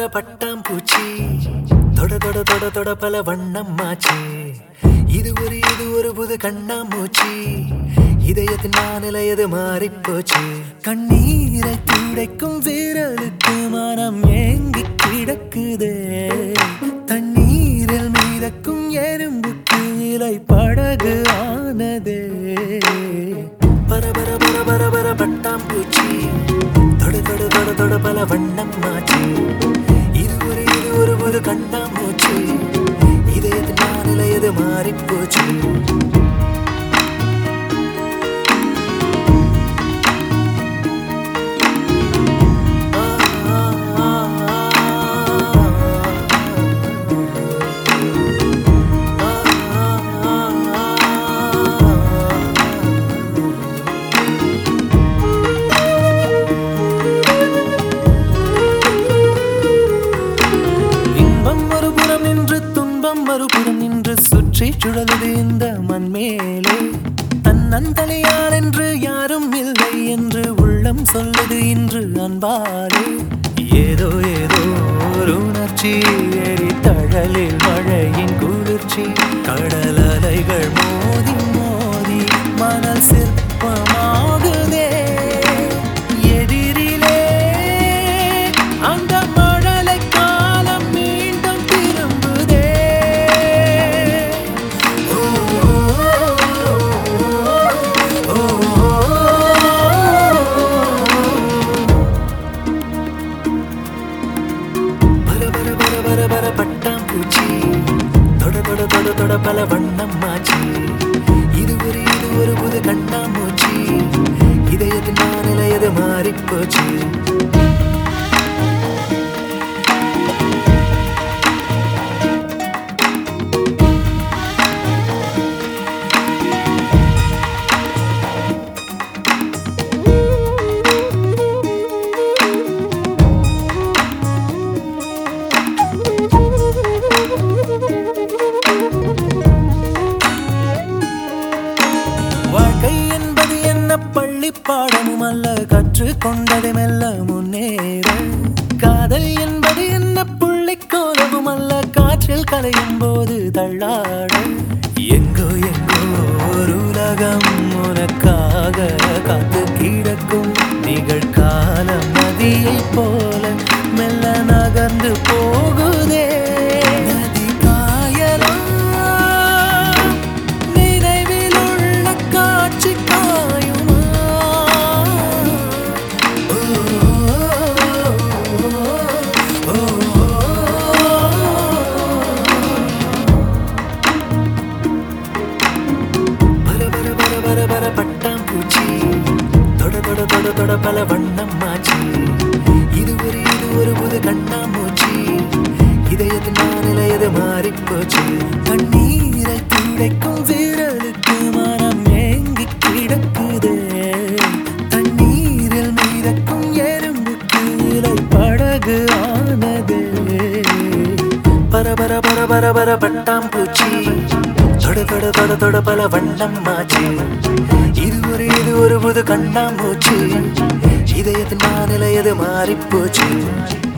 பர பட்டாம்பூச்சி தொட தொட தொட தொட பல வண்ணம் மாச்சு இது ஒரு இது ஒரு புது கண்ணாமூச்சி இதயத்தின் மாநிலையது மாறிப் போச்சு கண்ணீரை துடைக்கும் வீரலுக்கு மனம் ஏங்கி கிடக்குதே தண்ணீரில் மீதக்கும் எறும்புக்கு இலை படகு ஆனதே பர பர பர பர பர பட்டாம்பூச்சி தொட தொட தொட தொட பல வண்ணம் மாச்சு இது ஒரு இது ஒரு புது கண்ணாமூச்சி இதயத்தின் மாநிலையது மாறிப் போச்சு இன்பம் மறுபுறம் நின்று துன்பம் மறுபுறம் நின்று சுற்றி சுழலுது இந்த மண் மேலே தன்னந்தலையார் என்று யாரும் இல்லை என்று உள்ளம் சொல்லுது இன்று அன்பாலே ஏதோ ஏதோ ஒரு உணர்ச்சி எரி தழலில் மழையின் குளிர்ச்சி கடல் அலைகள் மோதி மோதி மணல் சிற்பமாகுதே எதிரிலே அந்த மழலை காலம் மீண்டும் திரும்புதே ஓ, ஓ, ஓ, பர பர பர பர பர பட்டாம்பூச்சி தொட தொட தொட தொட பல வண்ணம் மாச்சி இது ஒரு இது ஒரு புது கண்ணாமூச்சி இதயத்தின் மாநிலையது மாறிப் போச்சு வாழ்க்கை என்பது என்ன பள்ளி பாடமும் அல்ல கற்றுக்கொண்டது மெல்ல முன்னேற காதல் என்பது என்ன புள்ளிக்கோலமும் அல்ல காற்றில் கலையும் போது தள்ளாட எங்கோ எங்கோ ஒரு உலகம் உனக்காக காத்து கிடக்கும் நிகழ்கால நதியை போல மெல்ல நகர்ந்து போகுதே நதி காயலா நினைவில் உள்ள காட்சி காயுமா ஓ, ஓ, ஓ, பர பர பர பர பர பட்டாம்பூச்சி தொட தொட தொட தொட பல வண்ணம் மாச்சி இது ஒரு இது ஒரு புது கண்ணாமூச்சி இதயத்தின் மாநிலையது மாறிப் போச்சு கண்ணீரை துடைக்கும் வீரலுக்கு மனம் ஏங்கி கிடக்குதே தண்ணீரில் மீதக்கும் எறும்புக்கு இலை படகு ஆனதே பர பர பர பர பர பட்டாம்பூச்சி தொட தொட தொட தொட பல வண்ணம் மாச்சு இது ஒரு இது ஒரு புது கண்ணாமூச்சி இதயத்தின் மாநிலையது மாறிப் போச்சு